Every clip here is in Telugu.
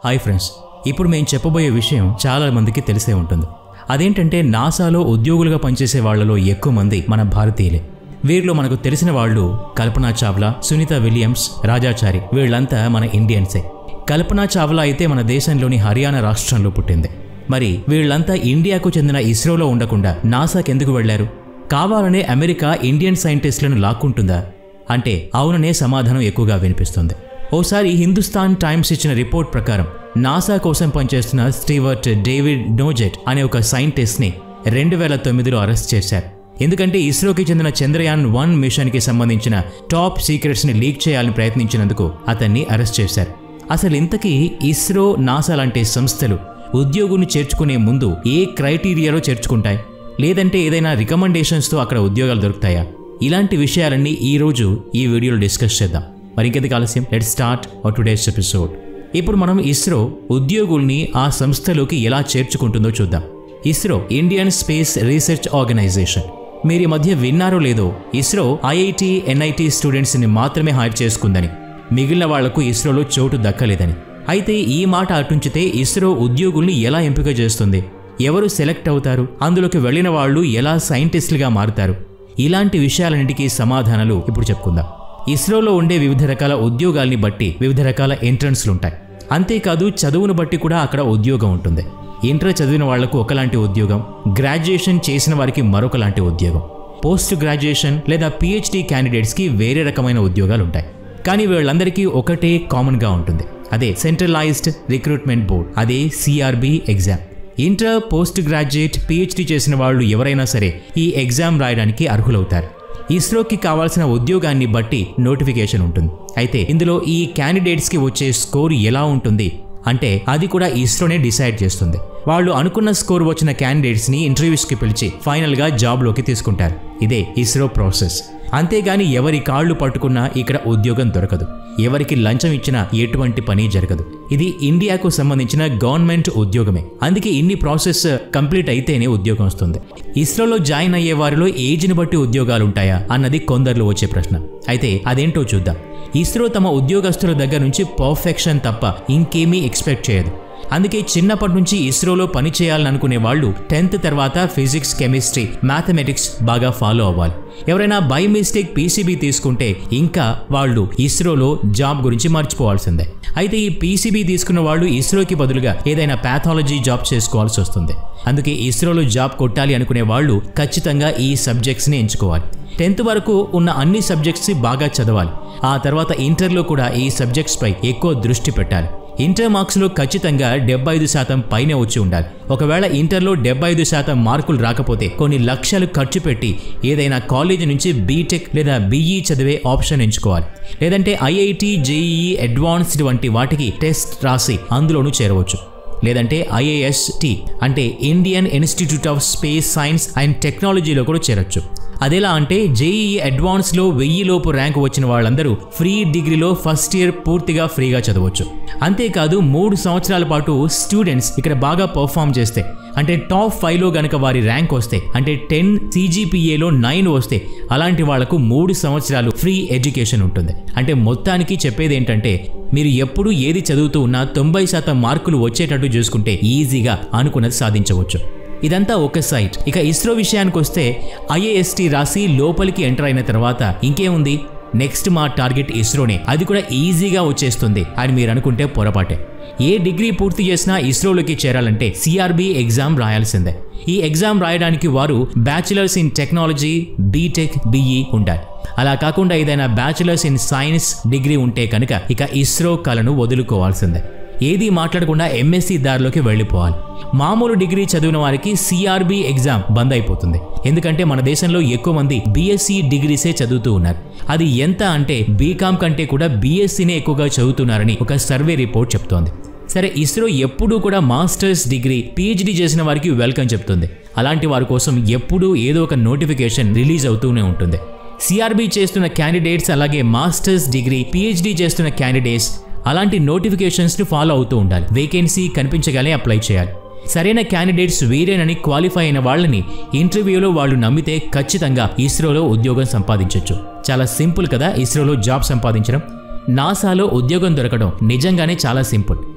హాయ్ ఫ్రెండ్స్ ఇప్పుడు మేము చెప్పబోయే విషయం చాలా మందికి తెలిసే ఉంటుంది అదేంటంటే నాసాలో ఉద్యోగులుగా పనిచేసే వాళ్ళలో ఎక్కువ మంది మన భారతీయులే వీరిలో మనకు తెలిసిన వాళ్ళు కల్పనా చావ్లా సునీత విలియమ్స్ రాజాచారి వీళ్ళంతా మన ఇండియన్సే కల్పనా చావ్లా అయితే మన దేశంలోని హర్యానా రాష్ట్రంలో పుట్టింది మరి వీళ్ళంతా ఇండియాకు చెందిన ఇస్రోలో ఉండకుండా నాసాకి ఎందుకు వెళ్లారు కావాలనే అమెరికా ఇండియన్ సైంటిస్టులను లాక్కుంటుందా అంటే అవుననే సమాధానం ఎక్కువగా వినిపిస్తుంది ఓసారి హిందుస్థాన్ టైమ్స్ ఇచ్చిన రిపోర్ట్ ప్రకారం నాసా కోసం పనిచేస్తున్న స్టీవర్ట్ డేవిడ్ నోజెట్ అనే ఒక సైంటిస్ట్ని రెండు వేల తొమ్మిదిలో అరెస్ట్ చేశారు ఎందుకంటే ఇస్రోకి చెందిన చంద్రయాన్ వన్ మిషన్కి సంబంధించిన టాప్ సీక్రెట్స్ని లీక్ చేయాలని ప్రయత్నించినందుకు అతన్ని అరెస్ట్ చేశారు అసలు ఇంతకీ ఇస్రో నాసా లాంటి సంస్థలు ఉద్యోగుని చేర్చుకునే ముందు ఏ క్రైటీరియాలో చేర్చుకుంటాయి లేదంటే ఏదైనా రికమెండేషన్స్తో అక్కడ ఉద్యోగాలు దొరుకుతాయా ఇలాంటి విషయాలన్నీ ఈ రోజు ఈ వీడియోలో డిస్కస్ చేద్దాం మరి ఇంకెందుకు ఆలస్యం let start our today's episode ఇప్పుడు మనం ఇస్రో ఉద్యోగుల్ని ఆ సంస్థలోకి ఎలా చేర్చుకుంటుందో చూద్దాం ISRO Indian space research organisation మీరు ఈ మధ్య విన్నారో లేదో ఇస్రో ఐఐటి ఎన్ఐటి స్టూడెంట్స్ని మాత్రమే హైర్ చేసుకుందని మిగిలిన వాళ్లకు ఇస్రోలో చోటు దక్కలేదని అయితే ఈ మాట అటుంచితే ఇస్రో ఉద్యోగుల్ని ఎలా ఎంపిక చేస్తుంది ఎవరు సెలెక్ట్ అవుతారు అందులోకి వెళ్ళిన వాళ్ళు ఎలా సైంటిస్టులుగా మారుతారు ఇలాంటి విషయాలన్నిటికీ సమాధానాలు ఇప్పుడు చెప్పుకుందాం ఇస్రోలో ఉండే వివిధ రకాల ఉద్యోగాల్ని బట్టి వివిధ రకాల ఎంట్రన్స్లు ఉంటాయి అంతేకాదు చదువును బట్టి కూడా అక్కడ ఉద్యోగం ఉంటుంది ఇంటర్ చదివిన వాళ్లకు ఒకలాంటి ఉద్యోగం గ్రాడ్యుయేషన్ చేసిన వారికి మరొకలాంటి ఉద్యోగం పోస్ట్ గ్రాడ్యుయేషన్ లేదా పిహెచ్డి క్యాండిడేట్స్కి వేరే రకమైన ఉద్యోగాలు ఉంటాయి కానీ వీళ్ళందరికీ ఒకటే కామన్గా ఉంటుంది అదే సెంట్రలైజ్డ్ రిక్రూట్మెంట్ బోర్డ్ అదే CRB exam inter post graduate PhD చేసిన వాళ్ళు ఎవరైనా సరే ఈ ఎగ్జామ్ రాయడానికి అర్హులవుతారు ఇస్రోకి కావాల్సిన ఉద్యోగాన్ని బట్టి నోటిఫికేషన్ ఉంటుంది అయితే ఇందులో ఈ క్యాండిడేట్స్కి వచ్చే స్కోర్ ఎలా ఉంటుంది అంటే అది కూడా ఇస్రోనే డిసైడ్ చేస్తుంది వాళ్ళు అనుకున్న స్కోర్ వచ్చిన క్యాండిడేట్స్ని ఇంటర్వ్యూస్కి పిలిచి ఫైనల్గా జాబ్లోకి తీసుకుంటారు ఇదే ఇస్రో ప్రాసెస్ అంతేగాని ఎవరి కాళ్ళు పట్టుకున్నా ఇక్కడ ఉద్యోగం దొరకదు ఎవరికి లంచం ఇచ్చినా ఎటువంటి పని జరగదు ఇది ఇండియాకు సంబంధించిన గవర్నమెంట్ ఉద్యోగమే అందుకే ఇన్ని ప్రాసెస్ కంప్లీట్ అయితేనే ఉద్యోగం వస్తుంది ఇస్రోలో జాయిన్ అయ్యే వారిలో ఏజ్ని బట్టి ఉద్యోగాలు ఉంటాయా అన్నది కొందరిలో వచ్చే ప్రశ్న అయితే అదేంటో చూద్దాం ఇస్రో తమ ఉద్యోగస్తుల దగ్గర నుంచి పర్ఫెక్షన్ తప్ప ఇంకేమీ ఎక్స్పెక్ట్ చేయదు అందుకే చిన్నప్పటి నుంచి ఇస్రోలో పని చేయాలని అనుకునే వాళ్ళు టెన్త్ తర్వాత ఫిజిక్స్ కెమిస్ట్రీ మ్యాథమెటిక్స్ బాగా ఫాలో అవ్వాలి ఎవరైనా బై మిస్టేక్ పీసీబీ తీసుకుంటే ఇంకా వాళ్ళు ఇస్రోలో జాబ్ గురించి మర్చిపోవాల్సిందే అయితే ఈ పీసీబీ తీసుకున్న వాళ్ళు ఇస్రోకి బదులుగా ఏదైనా పాథాలజీ జాబ్ చేసుకోవాల్సి వస్తుంది అందుకే ఇస్రోలో జాబ్ కొట్టాలి అనుకునే వాళ్ళు ఖచ్చితంగా ఈ సబ్జెక్ట్స్ని ఎంచుకోవాలి టెన్త్ వరకు ఉన్న అన్ని సబ్జెక్ట్స్ బాగా చదవాలి ఆ తర్వాత ఇంటర్లో కూడా ఈ సబ్జెక్ట్స్ పై ఎక్కువ దృష్టి పెట్టాలి ఇంటర్ మార్క్స్లో ఖచ్చితంగా డెబ్బై ఐదు శాతం పైనే వచ్చి ఉండాలి ఒకవేళ ఇంటర్లో డెబ్బై ఐదు శాతం మార్కులు రాకపోతే కొన్ని లక్షలు ఖర్చు పెట్టి ఏదైనా కాలేజీ నుంచి బీటెక్ లేదా బీఈ చదివే ఆప్షన్ ఎంచుకోవాలి లేదంటే ఐఐటి జేఈఈ అడ్వాన్స్డ్ వంటి వాటికి టెస్ట్ రాసి అందులోనూ చేరవచ్చు లేదంటే ఐఏఎస్టి అంటే Indian institute of space science and టెక్నాలజీలో కూడా చేరొచ్చు అదెలా అంటే జేఈఈ అడ్వాన్స్లో వెయ్యి లోపు ర్యాంక్ వచ్చిన వాళ్ళందరూ ఫ్రీ డిగ్రీలో ఫస్ట్ ఇయర్ పూర్తిగా ఫ్రీగా చదవచ్చు అంతేకాదు మూడు సంవత్సరాల పాటు స్టూడెంట్స్ ఇక్కడ బాగా పర్ఫామ్ చేస్తే అంటే టాప్ ఫైవ్లో గనక వారి ర్యాంక్ వస్తే అంటే టెన్ సీజీపీఏలో నైన్ వస్తే అలాంటి వాళ్లకు మూడు సంవత్సరాలు ఫ్రీ ఎడ్యుకేషన్ ఉంటుంది అంటే మొత్తానికి చెప్పేది ఏంటంటే మీరు ఎప్పుడు ఏది చదువుతూ ఉన్నా తొంభై శాతం మార్కులు వచ్చేటట్టు చూసుకుంటే ఈజీగా అనుకున్నది సాధించవచ్చు ఇదంతా ఒక సైట్ ఇక ఇస్రో విషయానికి వస్తే ఐఏఎస్టీ రాసి లోపలికి ఎంటర్ అయిన తర్వాత ఇంకేముంది నెక్స్ట్ మా టార్గెట్ ఇస్రోనే అది కూడా ఈజీగా వచ్చేస్తుంది అని మీరు అనుకుంటే పొరపాటే ఏ డిగ్రీ పూర్తి చేసినా ఇస్రోలోకి చేరాలంటే సిఆర్బి ఎగ్జామ్ రాయాల్సిందే ఈ ఎగ్జామ్ రాయడానికి వారు bachelors in technology BTech BE ఉండాలి అలా కాకుండా ఏదైనా బ్యాచిలర్స్ ఇన్ సైన్స్ డిగ్రీ ఉంటే కనుక ఇక ఇస్రో కళను వదులుకోవాల్సిందే ఏది మాట్లాడకుండా ఎంఎస్సి దారిలోకి వెళ్ళిపోవాలి మామూలు డిగ్రీ చదివిన వారికి సిఆర్బి ఎగ్జామ్ బంద్ అయిపోతుంది ఎందుకంటే మన దేశంలో ఎక్కువ మంది బీఎస్సీ డిగ్రీసే చదువుతూ ఉన్నారు అది ఎంత అంటే బీకామ్ కంటే కూడా బీఎస్సీనే ఎక్కువగా చదువుతున్నారని ఒక సర్వే రిపోర్ట్ చెప్తోంది సరే ఇస్రో ఎప్పుడూ కూడా మాస్టర్స్ డిగ్రీ పిహెచ్డి చేసిన వారికి వెల్కమ్ చెప్తుంది అలాంటి వారి కోసం ఎప్పుడూ ఏదో ఒక నోటిఫికేషన్ రిలీజ్ అవుతూనే ఉంటుంది సిఆర్బి చేస్తున్న క్యాండిడేట్స్ అలాగే మాస్టర్స్ డిగ్రీ పిహెచ్డి చేస్తున్న క్యాండిడేట్స్ అలాంటి నోటిఫికేషన్స్ని ఫాలో అవుతూ ఉండాలి వేకెన్సీ కనిపించగానే అప్లై చేయాలి సరైన క్యాండిడేట్స్ వీరేనని క్వాలిఫై అయిన వాళ్ళని ఇంటర్వ్యూలో వాళ్ళు నమ్మితే ఖచ్చితంగా ఇస్రోలో ఉద్యోగం సంపాదించవచ్చు చాలా సింపుల్ కదా ఇస్రోలో జాబ్ సంపాదించడం నాసాలో ఉద్యోగం దొరకడం నిజంగానే చాలా సింపుల్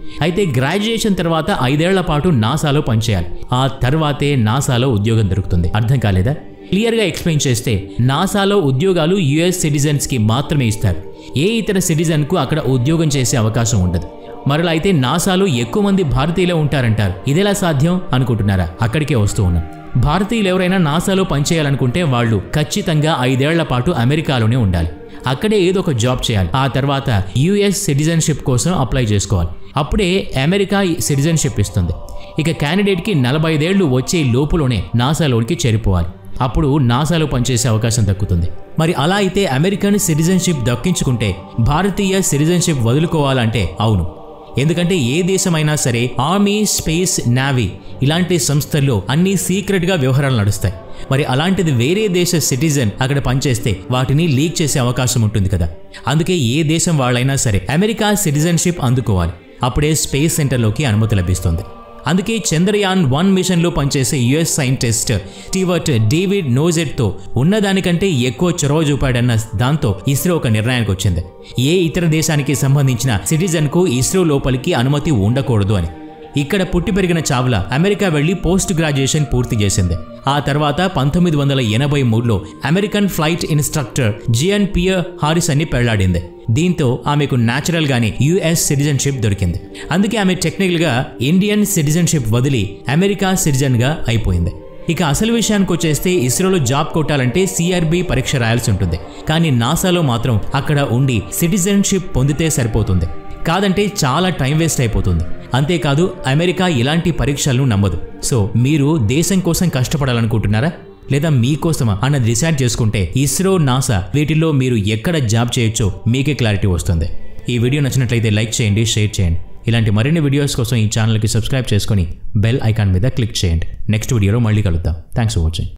అయితే గ్రాడ్యుయేషన్ తర్వాత ఐదేళ్ల పాటు నాసాలో పనిచేయాలి ఆ తర్వాతే నాసాలో ఉద్యోగం దొరుకుతుంది అర్థం కాలేదా క్లియర్గా ఎక్స్ప్లెయిన్ చేస్తే నాసాలో ఉద్యోగాలు యుఎస్ సిటిజన్స్కి మాత్రమే ఇస్తారు ఏ ఇతర సిటిజన్కు అక్కడ ఉద్యోగం చేసే అవకాశం ఉండదు మరలా అయితే నాసాలో ఎక్కువ మంది భారతీయులే ఉంటారంటారు ఇదెలా సాధ్యం అనుకుంటున్నారా అక్కడికే వస్తూ ఉన్నాం భారతీయులు ఎవరైనా నాసాలో పనిచేయాలనుకుంటే వాళ్ళు ఖచ్చితంగా ఐదేళ్ల పాటు అమెరికాలోనే ఉండాలి అక్కడే ఏదో ఒక జాబ్ చేయాలి ఆ తర్వాత యుఎస్ సిటిజన్షిప్ కోసం అప్లై చేసుకోవాలి అప్పుడే అమెరికా సిటిజన్షిప్ ఇస్తుంది ఇక క్యాండిడేట్కి నలభై ఐదేళ్లు వచ్చే లోపులోనే నాసాలోకి చేరిపోవాలి అప్పుడు నాసాలో పనిచేసే అవకాశం దక్కుతుంది మరి అలా అయితే అమెరికన్ సిటిజన్షిప్ దక్కించుకుంటే భారతీయ సిటిజన్షిప్ వదులుకోవాలంటే అవును ఎందుకంటే ఏ దేశమైనా సరే ఆర్మీ స్పేస్ నావీ ఇలాంటి సంస్థల్లో అన్ని సీక్రెట్గా వ్యవహారాలు నడుస్తాయి మరి అలాంటిది వేరే దేశ సిటిజన్ అక్కడ పనిచేస్తే వాటిని లీక్ చేసే అవకాశం ఉంటుంది కదా అందుకే ఏ దేశం వాళ్ళైనా సరే అమెరికా సిటిజన్షిప్ అందుకోవాలి అప్పుడే స్పేస్ సెంటర్లోకి అనుమతి లభిస్తుంది అందుకే చంద్రయాన్ వన్ మిషన్లో పనిచేసే యుఎస్ సైంటిస్ట్ స్టీవర్ట్ డేవిడ్ నోజెట్తో ఉన్నదానికంటే ఎక్కువ చొరవ చూపాడన్న దాంతో ఇస్రో ఒక నిర్ణయానికి వచ్చింది ఏ ఇతర దేశానికి సంబంధించిన సిటిజన్కు ఇస్రో లోపలికి అనుమతి ఉండకూడదు అని ఇక్కడ పుట్టి పెరిగిన చావ్లా అమెరికా వెళ్లి పోస్ట్ గ్రాడ్యుయేషన్ పూర్తి చేసింది ఆ తర్వాత పంతొమ్మిది వందల ఎనభై మూడులో American flight instructor Jean Pierre Harris అని పెళ్లాడింది దీంతో ఆమెకు న్యాచురల్ గానే యుఎస్ సిటిజన్షిప్ దొరికింది అందుకే ఆమె టెక్నికల్ గా ఇండియన్ సిటిజన్షిప్ వదిలి అమెరికా సిటిజన్ గా అయిపోయింది ఇక అసలు విషయానికి వచ్చేస్తే ఇస్రోలో జాబ్ కొట్టాలంటే సిఆర్బి పరీక్ష రాయాల్సి ఉంటుంది కానీ నాసాలో మాత్రం అక్కడ ఉండి సిటిజన్షిప్ పొందితే సరిపోతుంది కాదంటే చాలా టైం వేస్ట్ అయిపోతుంది అంతేకాదు అమెరికా ఇలాంటి పరీక్షలను నమ్మదు సో మీరు దేశం కోసం కష్టపడాలనుకుంటున్నారా లేదా మీకోసమా అన్నది డిసైడ్ చేసుకుంటే ఇస్రో నాసా వీటిల్లో మీరు ఎక్కడ జాబ్ చేయొచ్చో మీకే క్లారిటీ వస్తుంది ఈ వీడియో నచ్చినట్లయితే లైక్ చేయండి షేర్ చేయండి ఇలాంటి మరిన్ని వీడియోస్ కోసం ఈ ఛానల్కి సబ్స్క్రైబ్ చేసుకొని బెల్ ఐకాన్ మీద క్లిక్ చేయండి నెక్స్ట్ వీడియోలో మళ్ళీ కలుద్దాం థ్యాంక్స్ ఫర్ వాచింగ్